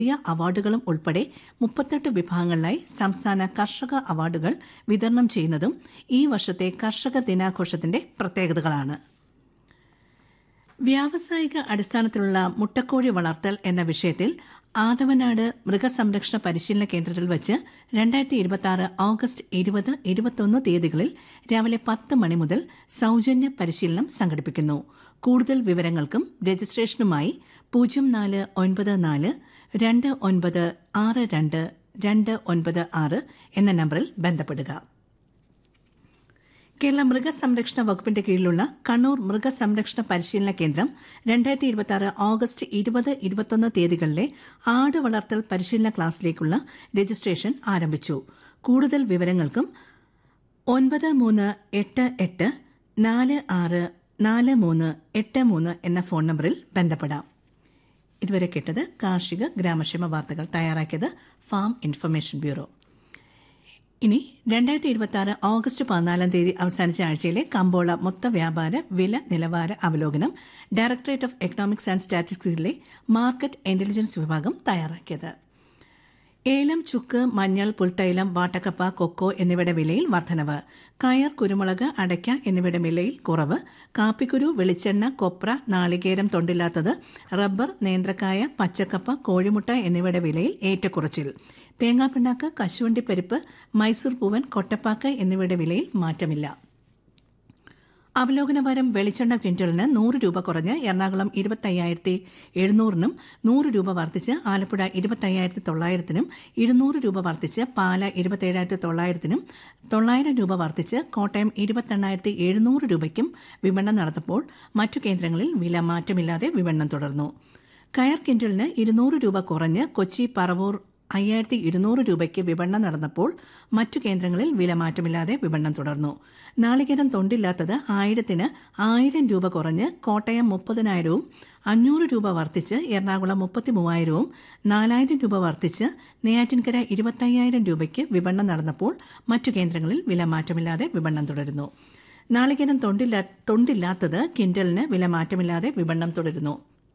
ദേശീയ അവാർഡുകളും ഉൾപ്പെടെ മുപ്പത്തെട്ട് വിഭാഗങ്ങളിലായി സംസ്ഥാന കർഷക അവാർഡുകൾ വിതരണം ചെയ്യുന്നതും ഈ വർഷത്തെ കർഷക ദിനാഘോഷത്തിന്റെ പ്രത്യേകതകളാണ് വ്യാവസായിക അടിസ്ഥാനത്തിലുള്ള മുട്ടക്കോഴി വളർത്തൽ എന്ന വിഷയത്തിൽ ആദവനാട് മൃഗസംരക്ഷണ പരിശീലന കേന്ദ്രത്തിൽ വച്ച് രണ്ടായിരത്തി ഇരുപത്തി ആറ് ഓഗസ്റ്റ് ഇരുപത് ഇരുപത്തൊന്ന് തീയതികളിൽ രാവിലെ പത്ത് മണി മുതൽ സൌജന്യ പരിശീലനം സംഘടിപ്പിക്കുന്നു കൂടുതൽ വിവരങ്ങൾക്കും രജിസ്ട്രേഷനുമായി പൂജ്യം നാല് ഒൻപത് നാല് രണ്ട് ഒൻപത് ആറ് രണ്ട് രണ്ട് ഒൻപത് ആറ് എന്ന നമ്പറിൽ ബന്ധപ്പെടുക കേരള മൃഗസംരക്ഷണ വകുപ്പിന്റെ കീഴിലുള്ള കണ്ണൂർ മൃഗസംരക്ഷണ പരിശീലന കേന്ദ്രം രണ്ടായിരത്തി ഇരുപത്തി ആറ് ഓഗസ്റ്റ് ഇരുപത് ഇരുപത്തൊന്ന് തീയതികളിലെ ആട് വളർത്തൽ പരിശീലന ക്ലാസ്സിലേക്കുള്ള രജിസ്ട്രേഷൻ ആരംഭിച്ചു കൂടുതൽ വിവരങ്ങൾക്കും ഒൻപത് മൂന്ന് എട്ട് എട്ട് നാല് ആറ് നാല് മൂന്ന് എട്ട് മൂന്ന് എന്ന ഫോൺ നമ്പറിൽ ബന്ധപ്പെടാം ഇതുവരെ കേട്ടത് കാർഷിക ഗ്രാമക്ഷേമ വാർത്തകൾ തയ്യാറാക്കിയത് ഫാം ഇൻഫർമേഷൻ ബ്യൂറോ ഇനി രണ്ടായിരത്തി ഇരുപത്തി ആറ് ഓഗസ്റ്റ് പതിനാലാം തീയതി അവസാനിച്ച ആഴ്ചയിലെ കമ്പോള മൊത്ത വ്യാപാര വില നിലവാര അവലോകനം ഡയറക്ടറേറ്റ് ഓഫ് എക്കണോമിക്സ് ആൻഡ് സ്റ്റാറ്റിസ്റ്റിക്സിലെ മാർക്കറ്റ് ഇന്റലിജൻസ് വിഭാഗം തയ്യാറാക്കിയത് ഏലം ചുക്ക് മഞ്ഞൾ പുൽത്തൈലം വാട്ടക്കപ്പ കൊക്കോ എന്നിവയുടെ വിലയിൽ വർധനവ് കയർ കുരുമുളക് അടയ്ക്ക എന്നിവയുടെ വിലയിൽ കുറവ് കാപ്പിക്കുരു വെളിച്ചെണ്ണ കൊപ്ര നാളികേരം തൊണ്ടില്ലാത്തത് റബ്ബർ നേന്ത്രക്കായ പച്ചക്കപ്പ കോഴിമുട്ട എന്നിവയുടെ വിലയിൽ ഏറ്റക്കുറച്ചിൽ തേങ്ങാപ്പിണ്ണാക്ക് കശുവണ്ടിപ്പരിപ്പ് മൈസൂർ പൂവൻ കൊട്ടപ്പാക്ക് എന്നിവയുടെ വിലയിൽ മാറ്റമില്ല അവലോകനവാരം വെളിച്ചെണ്ണ ക്വിന്റലിന് നൂറ് രൂപ കുറഞ്ഞ് എറണാകുളം ഇരുപത്തയ്യായിരത്തി എഴുന്നൂറിനും നൂറ് രൂപ വർദ്ധിച്ച് ആലപ്പുഴ ഇരുപത്തയ്യായിരത്തി തൊള്ളായിരത്തിനും ഇരുന്നൂറ് രൂപ വർദ്ധിച്ച് പാല ഇരുപത്തേഴായിരത്തി തൊള്ളായിരത്തിനും തൊള്ളായിരം രൂപ വർദ്ധിച്ച് കോട്ടയം ഇരുപത്തെണ്ണായിരത്തി എഴുന്നൂറ് രൂപയ്ക്കും വിപണനം നടത്തപ്പോൾ മറ്റു കേന്ദ്രങ്ങളിൽ വില മാറ്റമില്ലാതെ വിപണനം തുടർന്നു കയർ ക്വിന്റലിന് ഇരുന്നൂറ് രൂപ കുറഞ്ഞ് കൊച്ചി പറവൂർ അയ്യായിരത്തി ഇരുന്നൂറ് രൂപയ്ക്ക് വിപണനം നടന്നപ്പോൾ മറ്റു കേന്ദ്രങ്ങളിൽ വില മാറ്റമില്ലാതെ വിപണനം തുടർന്നു നാളികേരം തൊണ്ടില്ലാത്തത് ആയിരത്തിന് ആയിരം രൂപ കുറഞ്ഞ് കോട്ടയം മുപ്പതിനായിരവും അഞ്ഞൂറ് രൂപ വർദ്ധിച്ച് എറണാകുളം മുപ്പത്തി മൂവായിരവും നാലായിരം രൂപ വർദ്ധിച്ച് നെയ്യാറ്റിൻകര ഇരുപത്തയ്യായിരം രൂപയ്ക്ക് വിപണനം നടന്നപ്പോൾ മറ്റു കേന്ദ്രങ്ങളിൽ വില മാറ്റമില്ലാതെ വിപണനം തുടരുന്നു നാളികേരം തൊണ്ടില്ലാത്തത് കിൻഡലിന് വില മാറ്റമില്ലാതെ വിപണനം തുടരുന്നു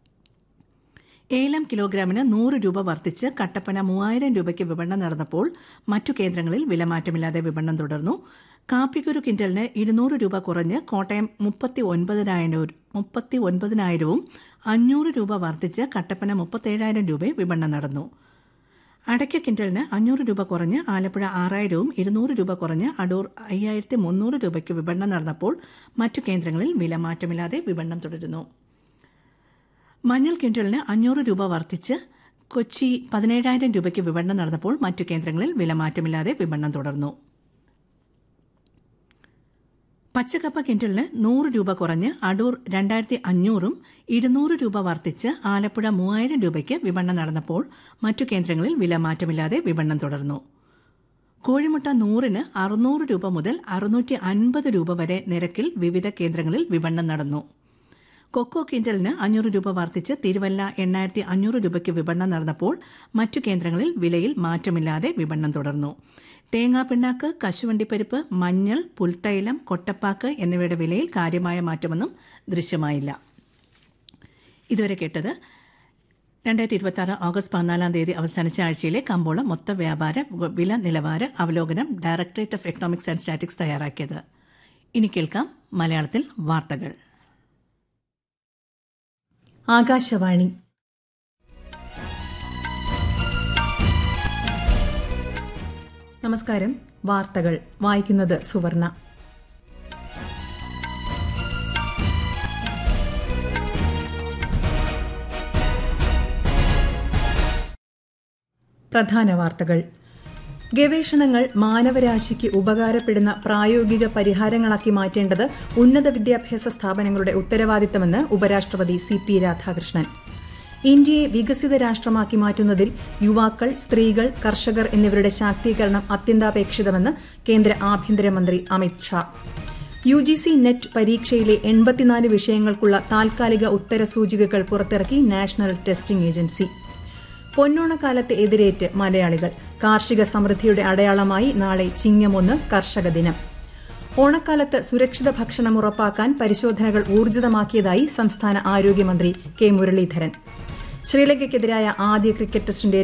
ഏലം കിലോഗ്രാമിന് നൂറ് രൂപ വർദ്ധിച്ച് കട്ടപ്പന മൂവായിരം രൂപയ്ക്ക് വിപണനം നടന്നപ്പോൾ മറ്റു കേന്ദ്രങ്ങളിൽ വിലമാറ്റമില്ലാതെ വിപണനം തുടർന്നു കാപ്പിക്കുരു കിൻഡലിന് ഇരുന്നൂറ് രൂപ കുറഞ്ഞ് കോട്ടയം മുപ്പത്തി ഒൻപതിനായിരം മുപ്പത്തി ഒൻപതിനായിരവും അഞ്ഞൂറ് രൂപ വർദ്ധിച്ച് കട്ടപ്പന മുപ്പത്തേഴായിരം രൂപയും വിപണനം നടന്നു അടയ്ക്ക കിൻഡലിന് അഞ്ഞൂറ് രൂപ കുറഞ്ഞ് ആലപ്പുഴ ആറായിരവും ഇരുന്നൂറ് രൂപ കുറഞ്ഞ് അടൂർ അയ്യായിരത്തി മുന്നൂറ് രൂപയ്ക്ക് വിപണനം നടന്നപ്പോൾ മറ്റു കേന്ദ്രങ്ങളിൽ വില മാറ്റമില്ലാതെ വിപണനം തുടരുന്നു മഞ്ഞൾ ക്വിന്റലിന് അഞ്ഞൂറ് രൂപ വർദ്ധിച്ച് കൊച്ചി പതിനേഴായിരം രൂപയ്ക്ക് വിപണനം നടന്നപ്പോൾ മറ്റു കേന്ദ്രങ്ങളിൽ വില മാറ്റമില്ലാതെ വിപണനം തുടർന്നു പച്ചക്കപ്പ ക്വിന്റലിന് നൂറ് രൂപ കുറഞ്ഞ് അടൂർ രണ്ടായിരത്തി അഞ്ഞൂറും ഇരുന്നൂറ് രൂപ വർദ്ധിച്ച് ആലപ്പുഴ മൂവായിരം രൂപയ്ക്ക് വിപണനം നടന്നപ്പോൾ മറ്റു കേന്ദ്രങ്ങളിൽ വില മാറ്റമില്ലാതെ വിപണനം തുടർന്നു കോഴിമുട്ട നൂറിന് അറുന്നൂറ് രൂപ മുതൽ അറുന്നൂറ്റി അൻപത് രൂപ വരെ നിരക്കിൽ വിവിധ കേന്ദ്രങ്ങളിൽ വിപണനം നടന്നു കൊക്കോ ക്വിന്റലിന് അഞ്ഞൂറ് രൂപ വർദ്ധിച്ച് തിരുവല്ല എണ്ണായിരത്തി അഞ്ഞൂറ് രൂപയ്ക്ക് വിപണനം നടന്നപ്പോൾ മറ്റു കേന്ദ്രങ്ങളിൽ വിലയിൽ മാറ്റമില്ലാതെ വിപണനം തുടർന്നു തേങ്ങാപ്പിണ്ണാക്ക് കശുവണ്ടിപ്പരിപ്പ് മഞ്ഞൾ പുൽത്തൈലം കൊട്ടപ്പാക്ക് എന്നിവയുടെ വിലയിൽ കാര്യമായ മാറ്റമൊന്നും ദൃശ്യമായില്ല ഇതുവരെ കേട്ടത് രണ്ടായിരത്തി ഇരുപത്തി ആറ് ഓഗസ്റ്റ് പതിനാലാം തീയതി അവസാനിച്ച ആഴ്ചയിലെ കമ്പോള മൊത്ത വ്യാപാര വില നിലവാര അവലോകനം directorate of economics and statics തയ്യാറാക്കിയത് ഇനി കേൾക്കാം മലയാളത്തിൽ വാർത്തകൾ ആകാശവാണി നമസ്കാരം വാർത്തകൾ വായിക്കുന്നത് സുവർണ പ്രധാന വാർത്തകൾ ഗവേഷണങ്ങൾ മാനവരാശിക്ക് ഉപകാരപ്പെടുന്ന പ്രായോഗിക പരിഹാരങ്ങളാക്കി മാറ്റേണ്ടത് ഉന്നത വിദ്യാഭ്യാസ സ്ഥാപനങ്ങളുടെ ഉത്തരവാദിത്തമെന്ന് ഉപരാഷ്ട്രപതി സി പി രാധാകൃഷ്ണൻ ഇന്ത്യയെ വികസിത രാഷ്ട്രമാക്കി മാറ്റുന്നതിൽ യുവാക്കൾ സ്ത്രീകൾ കർഷകർ എന്നിവരുടെ ശാക്തീകരണം അത്യന്താപേക്ഷിതമെന്ന് കേന്ദ്ര ആഭ്യന്തരമന്ത്രി Amit Shah U G C NET പരീക്ഷയിലെ എൺപത്തിനാല് വിഷയങ്ങൾക്കുള്ള താൽക്കാലിക ഉത്തരസൂചികകൾ പുറത്തിറക്കി നാഷണൽ ടെസ്റ്റിംഗ് ഏജൻസി പൊന്നോണക്കാലത്ത് എതിരേറ്റ് മലയാളികൾ കാർഷിക സമൃദ്ധിയുടെ അടയാളമായി നാളെ ചിങ്ങമൊന്ന് കർഷക ദിനം ഓണക്കാലത്ത് സുരക്ഷിത ഭക്ഷണം ഉറപ്പാക്കാൻ പരിശോധനകൾ ഊർജിതമാക്കിയതായി സംസ്ഥാന ആരോഗ്യമന്ത്രി കെ മുരളീധരൻ ശ്രീലങ്കയ്ക്കെതിരായ ആദ്യ ക്രിക്കറ്റ് ടെസ്റ്റിന്റെ